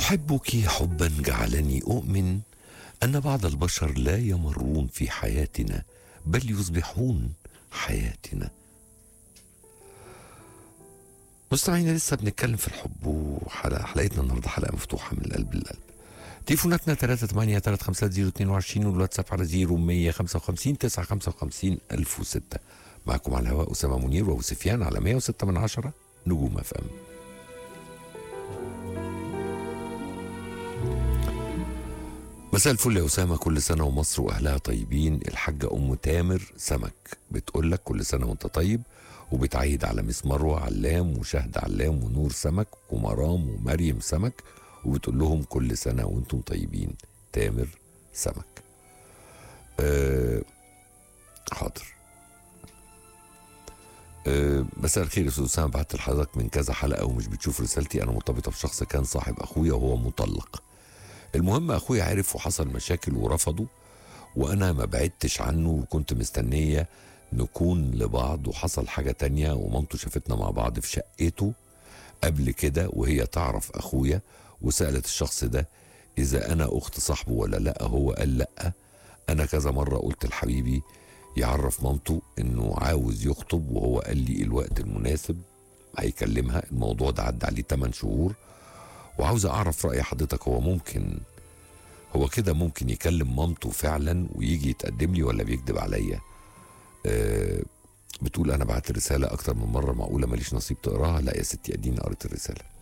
احبك حبا جعلني اؤمن ان بعض البشر لا يمرون في حياتنا بل يصبحون حياتنا مستمعينا لسه بنتكلم في الحب وحلقه حلقتنا النهارده حلقه مفتوحه من القلب للقلب تليفوناتنا 3 8 3 5 0 22 والواتساب على 0 155 955 1006 معكم على الهواء اسامه منير وابو سفيان على 106 من 10 نجوم اف ام مساء الفل يا اسامه كل سنه ومصر واهلها طيبين الحاجه ام تامر سمك بتقول لك كل سنه وانت طيب وبتعيد على مس مروه علام وشهد علام ونور سمك ومرام ومريم سمك وبتقول لهم كل سنه وانتم طيبين تامر سمك أه حاضر أه مساء الخير يا استاذ اسامه بعت لحضرتك من كذا حلقه ومش بتشوف رسالتي انا مرتبطه بشخص كان صاحب اخويا وهو مطلق المهم اخويا عرف وحصل مشاكل ورفضه وانا ما بعدتش عنه وكنت مستنيه نكون لبعض وحصل حاجه تانية ومامته شافتنا مع بعض في شقته قبل كده وهي تعرف اخويا وسالت الشخص ده اذا انا اخت صاحبه ولا لا هو قال لا انا كذا مره قلت لحبيبي يعرف مامته انه عاوز يخطب وهو قال لي الوقت المناسب هيكلمها الموضوع ده عدى عليه 8 شهور وعاوز اعرف راي حضرتك هو ممكن هو كده ممكن يكلم مامته فعلا ويجي يتقدم لي ولا بيكذب عليا أه بتقول انا بعت الرساله اكتر من مره معقوله ماليش نصيب تقراها لا يا ستي اديني قريت الرساله